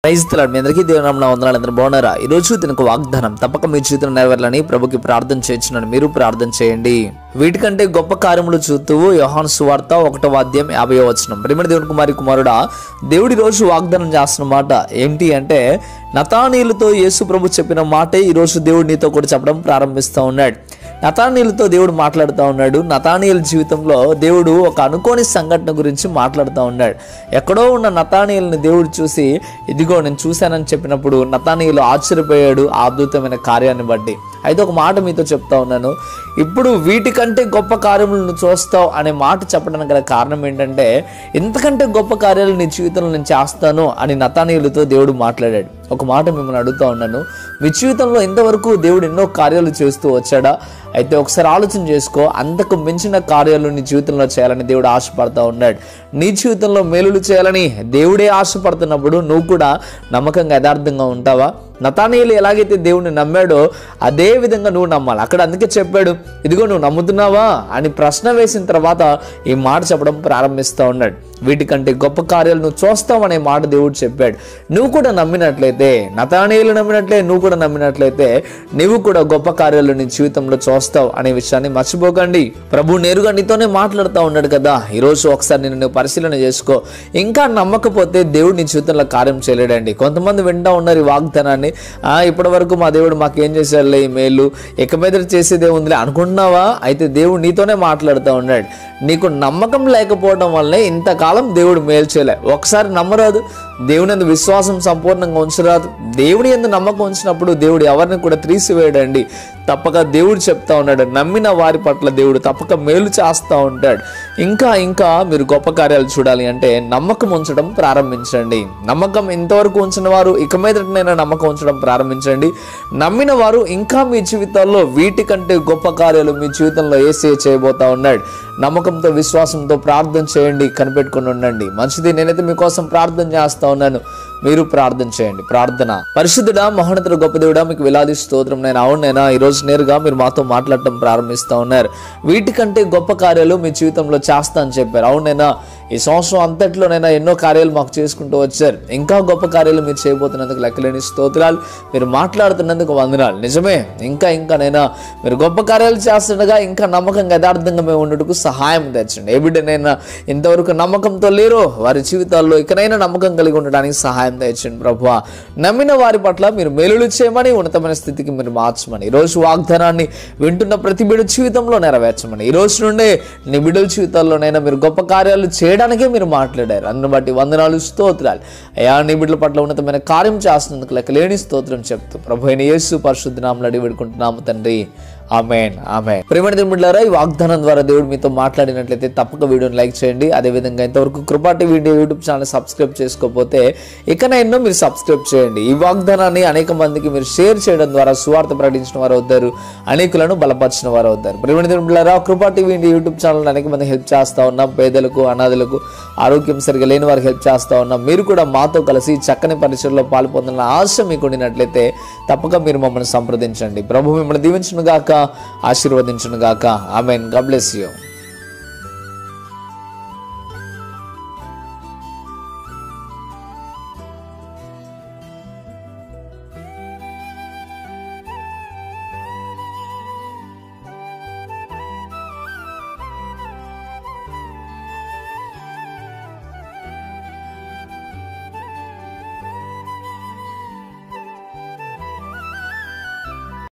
క్రైస్తలాడు మీ అందరికీ దేవుని నామమున వందనాలు అందరూ బాగున్నారా ఈ రోజు దీనికి వాగ్దానం తప్పక మీ జీవితం నెరవేరాలని ప్రభుకి ప్రార్థన చేయించున్నాను మీరు ప్రార్థన చేయండి వీటికంటే గొప్ప కార్యములు చూస్తూ యోహాను సువార్త ఒకటో వాద్యం యాభై వచనం ప్రేమడి దేవుని కుమారి కుమారుడా దేవుడి రోజు వాగ్దానం చేస్తున్న మాట ఏంటి అంటే నతానీయులతో యేసు ప్రభు చెప్పిన మాటే ఈ రోజు దేవుడు నీతో కూడా చెప్పడం ప్రారంభిస్తూ ఉన్నాడు నతానీయులతో దేవుడు మాట్లాడుతూ ఉన్నాడు నతానీయుల జీవితంలో దేవుడు ఒక అనుకోని సంఘటన గురించి మాట్లాడుతూ ఉన్నాడు ఎక్కడో ఉన్న నతానీయుల్ని దేవుడు చూసి ఇదిగో నేను చూశానని చెప్పినప్పుడు నతానీయులు ఆశ్చర్యపోయాడు ఆ అద్భుతమైన కార్యాన్ని బట్టి అయితే ఒక మాట మీతో చెప్తా ఉన్నాను ఇప్పుడు వీటికంటే గొప్ప కార్యములు నువ్వు చూస్తావు అనే మాట చెప్పడానికి గల కారణం ఏంటంటే ఇంతకంటే గొప్ప కార్యాలు నీ జీవితంలో నేను చేస్తాను అని నతానీయులతో దేవుడు మాట్లాడాడు ఒక మాట మిమ్మల్ని అడుగుతా ఉన్నాను మీ జీవితంలో ఇంతవరకు దేవుడు ఎన్నో కార్యాలు చేస్తూ వచ్చాడా అయితే ఒకసారి ఆలోచన చేసుకో అంతకు మించిన కార్యాలు నీ జీవితంలో చేయాలని దేవుడు ఆశపడతా ఉన్నాడు నీ జీవితంలో మేలులు చేయాలని దేవుడే ఆశపడుతున్నప్పుడు నువ్వు కూడా నమ్మకంగా యథార్థంగా ఉంటావా నతానీయులు ఎలాగైతే దేవుడిని నమ్మాడో అదే విధంగా నువ్వు నమ్మాలి అక్కడ అందుకే చెప్పాడు ఇదిగో నువ్వు నమ్ముతున్నావా అని ప్రశ్న వేసిన తర్వాత ఈ మాట చెప్పడం ప్రారంభిస్తూ ఉన్నాడు వీటికంటే గొప్ప కార్యాలు నువ్వు చూస్తావు అనే మాట దేవుడు చెప్పాడు నువ్వు కూడా నమ్మినట్లయితే నతానీయులు నమ్మినట్లే నువ్వు కూడా నమ్మినట్లయితే నువ్వు కూడా గొప్ప కార్యాలు నీ జీవితంలో చూస్తావు అనే విషయాన్ని మర్చిపోకండి ప్రభు నేరుగా నీతోనే మాట్లాడుతూ ఉన్నాడు కదా ఈరోజు ఒకసారి నేను నువ్వు పరిశీలన చేసుకో ఇంకా నమ్మకపోతే దేవుడు నీ జీవితంలో కార్యం చేయలేడండి కొంతమంది వింటా ఉన్నారు ఈ వాగ్దానాన్ని ఆ ఇప్పటి వరకు మా దేవుడు మాకు ఏం చేశాడులే ఈ మేలు ఇక మీద చేసేదే ఉందిలే అనుకుంటున్నావా అయితే దేవుడు నీతోనే మాట్లాడుతూ ఉన్నాడు నీకు నమ్మకం లేకపోవడం వల్లే ఇంతకాలం దేవుడు మేలు చేయలే ఒకసారి నమ్మరాదు దేవుని ఎందు విశ్వాసం సంపూర్ణంగా ఉంచరాదు దేవుని ఎందు నమ్మకం ఉంచినప్పుడు దేవుడు ఎవరిని కూడా త్రీసివేయడండి తప్పక దేవుడు చెప్తా ఉన్నాడు నమ్మిన వారి పట్ల దేవుడు తప్పక మేలు చేస్తూ ఉంటాడు ఇంకా ఇంకా మీరు గొప్ప కార్యాలు చూడాలి అంటే నమ్మకం ఉంచడం ప్రారంభించండి నమ్మకం ఇంతవరకు ఉంచిన వారు ఇక మీదటనైనా నమ్మకం ఉంచడం ప్రారంభించండి నమ్మిన వారు ఇంకా మీ జీవితాల్లో వీటికంటే గొప్ప కార్యాలు మీ జీవితంలో ఏసే చేయబోతా ఉన్నాడు నమ్మకంతో విశ్వాసంతో ప్రార్థన చేయండి కనిపెట్టుకుని ఉండండి మంచిది నేనైతే మీకోసం ప్రార్థన చేస్తా ఉన్నాను మీరు ప్రార్థన చేయండి ప్రార్థన పరిశుద్ధుడా మహోన్నతుడ గొప్ప దేవుడా మీకు విలాది స్తోత్రం నేను అవునైనా ఈ రోజు నేరుగా మీరు మాతో మాట్లాడటం ప్రారంభిస్తూ ఉన్నారు వీటికంటే గొప్ప కార్యాలు మీ జీవితంలో చేస్తా అని చెప్పారు అవునైనా ఈ సంవత్సరం అంతట్లోనైనా ఎన్నో కార్యాలు మాకు చేసుకుంటూ వచ్చారు ఇంకా గొప్ప కార్యాలు మీరు చేయబోతున్నందుకు లెక్కలేని స్తోత్రాలు మీరు మాట్లాడుతున్నందుకు వందనాలు నిజమే ఇంకా ఇంకానైనా మీరు గొప్ప కార్యాలు చేస్తుండగా ఇంకా నమ్మకంగా యథార్థంగా మేము ఉండటకు సహాయం తెచ్చండి ఏ బిడ్డనైనా ఇంతవరకు నమ్మకంతో లేరో వారి జీవితాల్లో ఇకనైనా నమ్మకం కలిగి ఉండడానికి సహాయం తెచ్చండి ప్రభు నమ్మిన వారి పట్ల మీరు మేలులు చేయమని ఉన్నతమైన స్థితికి మీరు మార్చమని ఈ రోజు వాగ్దానాన్ని వింటున్న ప్రతి బిడ్డ జీవితంలో నెరవేర్చమని ఈ రోజు నుండే నీ బిడ్డల జీవితాల్లోనైనా మీరు గొప్ప కార్యాలు చేయడానికే మీరు మాట్లాడారు అందుని బట్టి వందనాలు స్తోత్రాలు అయా నీ బిడ్డల పట్ల ఉన్నతమైన కార్యం చేస్తున్నందుకు లెక్క లేని స్తోత్రం చెప్తూ ప్రభు అయిన యేసు పరిశుద్ధ నామలు అడిగి పెడుకుంటున్నాము తండ్రి ఆమెన్ ఆమెన్ ప్రేమ దేవుడారా ఈ వాగ్దానం ద్వారా దేవుడు మీతో మాట్లాడినట్లయితే తప్పక వీడియోని లైక్ చేయండి అదేవిధంగా ఇంతవరకు Kripa TV India YouTube channel subscribe చేసుకోకపోతే ఇకనైనా మీరు సబ్స్క్రైబ్ చేయండి ఈ వాగ్దానాన్ని అనేక మందికి మీరు షేర్ చేయడం ద్వారా సువార్త ప్రకటించిన వారు అవుతారు అనేకులను బలపరిచిన వారు అవుతారు ప్రేమ దేవుడారా కృపా టీవీ ఇండియా యూట్యూబ్ ఛానల్ అనేక మంది హెల్ప్ చేస్తా ఉన్నాం పేదలకు అనాథలకు ఆరోగ్యం సరిగా లేని వారికి హెల్ప్ చేస్తా ఉన్నాం మీరు కూడా మాతో కలిసి చక్కని పరిచయలో పాల్పొందాలని ఆశ మీకు ఉండినట్లయితే తప్పక మీరు మమ్మల్ని సంప్రదించండి ప్రభు మిమ్మల్ని దీవించును గాక ఆశీర్వదించును గాక ఆమెన్ గాడ్ బ్లెస్ యూ